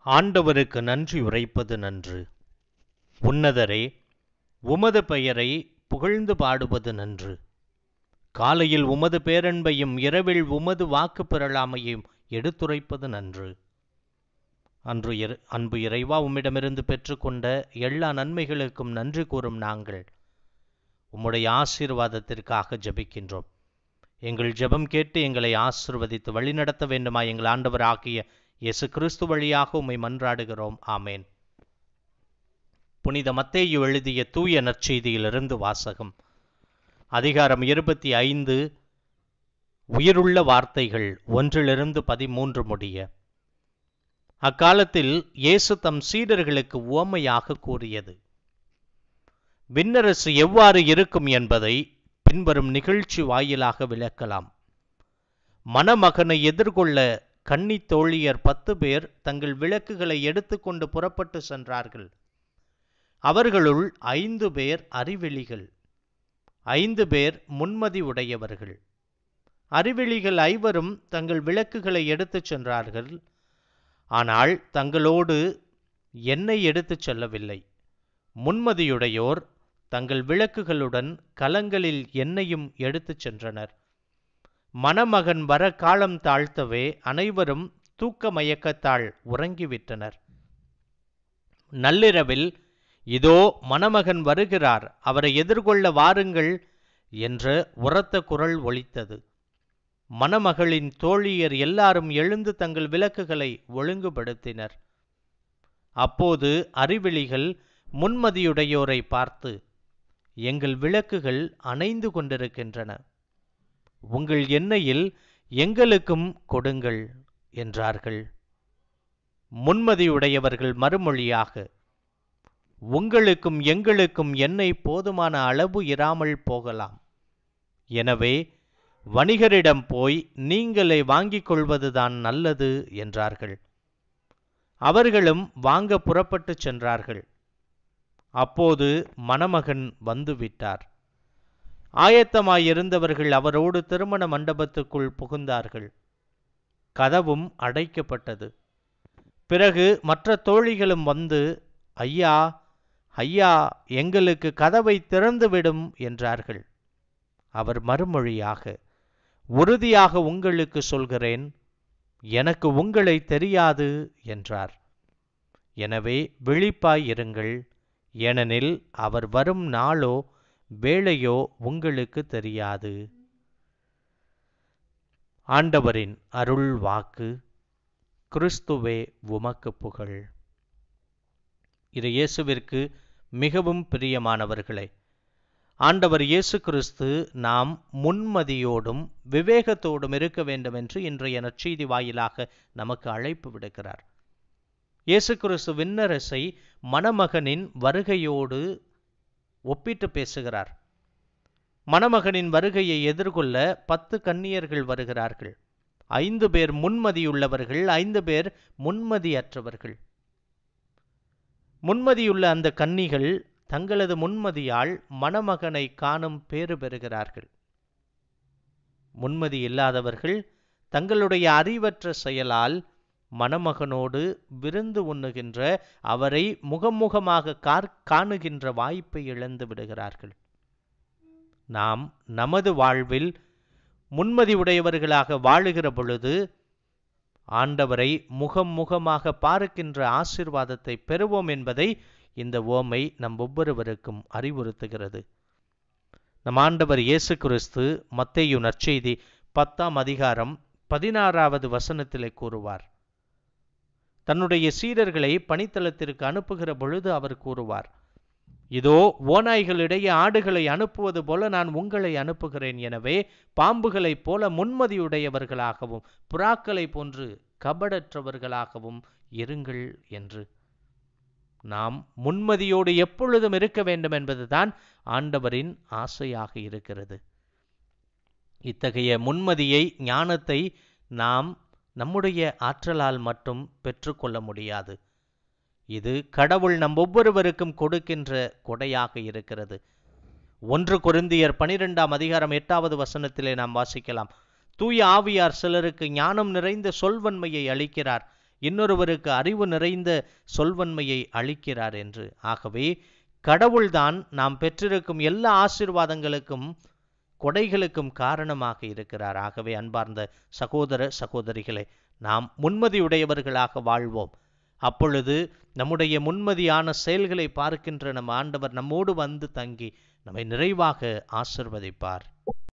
ஆண்டவருக்கு நன்றி உரைப்பது நன்று உன்னதரே உமது பெயரை புகழ்ந்து பாடுவது நன்று காலையில் உமது பேரன்பையும் இரவில் உமது வாக்கு பெறலாமையும் எடுத்துரைப்பது நன்று அன்று இற- அன்பு இறைவா உம்மிடமிருந்து பெற்றுக்கொண்ட எல்லா நன்மைகளுக்கும் நன்றி கூறும் நாங்கள் உம்முடைய ஆசீர்வாதத்திற்காக ஜெபிக்கின்றோம் எங்கள் ஜெபம் கேட்டு எங்களை ஆசிர்வதித்து வழிநடத்த வேண்டுமா எங்கள் ஆண்டவர் ஆகிய இயேசு கிறிஸ்து வழியாக உம்மை மன்றாடுகிறோம் ஆமேன் புனித மத்தேயு எழுதிய தூய நற்செய்தியிலிருந்து வாசகம் அதிகாரம் இருபத்தி ஐந்து உயிருள்ள வார்த்தைகள் ஒன்றிலிருந்து பதிமூன்று முடிய அக்காலத்தில் இயேசு தம் சீடர்களுக்கு உவமையாக கூறியது விண்ணரசு எவ்வாறு இருக்கும் என்பதை பின்வரும் நிகழ்ச்சி வாயிலாக விளக்கலாம் மணமகனை எதிர்கொள்ள கன்னித் தோழியர் பத்து பேர் தங்கள் விளக்குகளை எடுத்துக்கொண்டு புறப்பட்டு சென்றார்கள் அவர்களுள் ஐந்து பேர் அறிவெளிகள் ஐந்து பேர் முன்மதி உடையவர்கள் அறிவெளிகள் ஐவரும் தங்கள் விளக்குகளை எடுத்துச் சென்றார்கள் ஆனால் தங்களோடு எண்ணெய் எடுத்துச் செல்லவில்லை முன்மதியுடையோர் தங்கள் விளக்குகளுடன் கலங்களில் எண்ணெயும் எடுத்துச் சென்றனர் மணமகன் வர காலம் தாழ்த்தவே அனைவரும் தூக்க மயக்கத்தால் உறங்கிவிட்டனர் நள்ளிரவில் இதோ மணமகன் வருகிறார் அவரை எதிர்கொள்ள வாருங்கள் என்ற உரத்த குரல் ஒலித்தது மணமகளின் தோழியர் எல்லாரும் எழுந்து தங்கள் விளக்குகளை ஒழுங்குபடுத்தினர் அப்போது அறிவிலிகள் முன்மதியுடையோரை பார்த்து எங்கள் விளக்குகள் அணைந்து கொண்டிருக்கின்றன உங்கள் எண்ணெயில் எங்களுக்கும் கொடுங்கள் என்றார்கள் முன்மதியுடையவர்கள் மறுமொழியாக உங்களுக்கும் எங்களுக்கும் எண்ணெய் போதுமான அளவு இராமல் போகலாம் எனவே வணிகரிடம் போய் நீங்களே வாங்கிக் கொள்வதுதான் நல்லது என்றார்கள் அவர்களும் வாங்க புறப்பட்டுச் சென்றார்கள் அப்போது மணமகன் வந்துவிட்டார் ஆயத்தமாயிருந்தவர்கள் அவரோடு திருமண மண்டபத்துக்குள் புகுந்தார்கள் கதவும் அடைக்கப்பட்டது பிறகு மற்ற தோழிகளும் வந்து ஐயா ஐயா எங்களுக்கு கதவை திறந்துவிடும் என்றார்கள் அவர் மறுமொழியாக உறுதியாக உங்களுக்கு சொல்கிறேன் எனக்கு உங்களை தெரியாது என்றார் எனவே விழிப்பாய் இருங்கள் ஏனெனில் அவர் வரும் நாளோ வேளையோ உங்களுக்கு தெரியாது ஆண்டவரின் அருள் வாக்கு கிறிஸ்துவே உமக்கு புகழ் இது இயேசுவிற்கு மிகவும் பிரியமானவர்களே ஆண்டவர் இயேசு கிறிஸ்து நாம் முன்மதியோடும் விவேகத்தோடும் இருக்க வேண்டும் என்று இன்றைய நற்செய்தி வாயிலாக நமக்கு அழைப்பு விடுக்கிறார் இயேசு கிறிஸ்து விண்ணரசை மணமகனின் வருகையோடு ஒப்பிட்டு பேசுகிறார் மணமகனின் வருகையை எதிர்கொள்ள பத்து கன்னியர்கள் வருகிறார்கள் ஐந்து பேர் முன்மதியுள்ளவர்கள் ஐந்து பேர் முன்மதியற்றவர்கள் முன்மதியுள்ள அந்த கன்னிகள் தங்களது முன்மதியால் மணமகனை காணும் பேறு பெறுகிறார்கள் முன்மதி இல்லாதவர்கள் தங்களுடைய அறிவற்ற செயலால் மணமகனோடு விருந்து உண்ணுகின்ற அவரை முகமுகமாக கார் காணுகின்ற வாய்ப்பை இழந்து விடுகிறார்கள் நாம் நமது வாழ்வில் முன்மதி உடையவர்களாக வாழுகிற பொழுது ஆண்டவரை முகம் முகமாக பார்க்கின்ற ஆசிர்வாதத்தை பெறுவோம் என்பதை இந்த ஓமை நம் ஒவ்வொருவருக்கும் அறிவுறுத்துகிறது நம் ஆண்டவர் இயேசு கிறிஸ்து மத்தேயு நற்செய்தி பத்தாம் அதிகாரம் பதினாறாவது வசனத்திலே கூறுவார் தன்னுடைய சீடர்களை பணித்தளத்திற்கு அனுப்புகிற பொழுது அவர் கூறுவார் இதோ ஓநாய்களிடையே ஆடுகளை அனுப்புவது போல நான் உங்களை அனுப்புகிறேன் எனவே பாம்புகளைப் போல முன்மதியுடையவர்களாகவும் புறாக்களை போன்று கபடற்றவர்களாகவும் இருங்கள் என்று நாம் முன்மதியோடு எப்பொழுதும் இருக்க வேண்டும் என்பதுதான் ஆண்டவரின் ஆசையாக இருக்கிறது இத்தகைய முன்மதியை ஞானத்தை நாம் நம்முடைய ஆற்றலால் மட்டும் பெற்றுக்கொள்ள முடியாது இது கடவுள் நம் ஒவ்வொருவருக்கும் கொடுக்கின்ற கொடையாக இருக்கிறது ஒன்று கொரிந்தியர் பனிரெண்டாம் அதிகாரம் எட்டாவது வசனத்திலே நாம் வாசிக்கலாம் தூய ஆவியார் சிலருக்கு ஞானம் நிறைந்த சொல்வன்மையை அளிக்கிறார் இன்னொருவருக்கு அறிவு நிறைந்த சொல்வன்மையை அளிக்கிறார் என்று ஆகவே கடவுள்தான் நாம் பெற்றிருக்கும் எல்லா ஆசீர்வாதங்களுக்கும் கொடைகளுக்கும் காரணமாக இருக்கிறார் ஆகவே அன்பார்ந்த சகோதர சகோதரிகளே நாம் முன்மதியுடையவர்களாக வாழ்வோம் அப்பொழுது நம்முடைய முன்மதியான செயல்களை பார்க்கின்ற நம் ஆண்டவர் நம்மோடு வந்து தங்கி நம்மை நிறைவாக ஆசிர்வதிப்பார்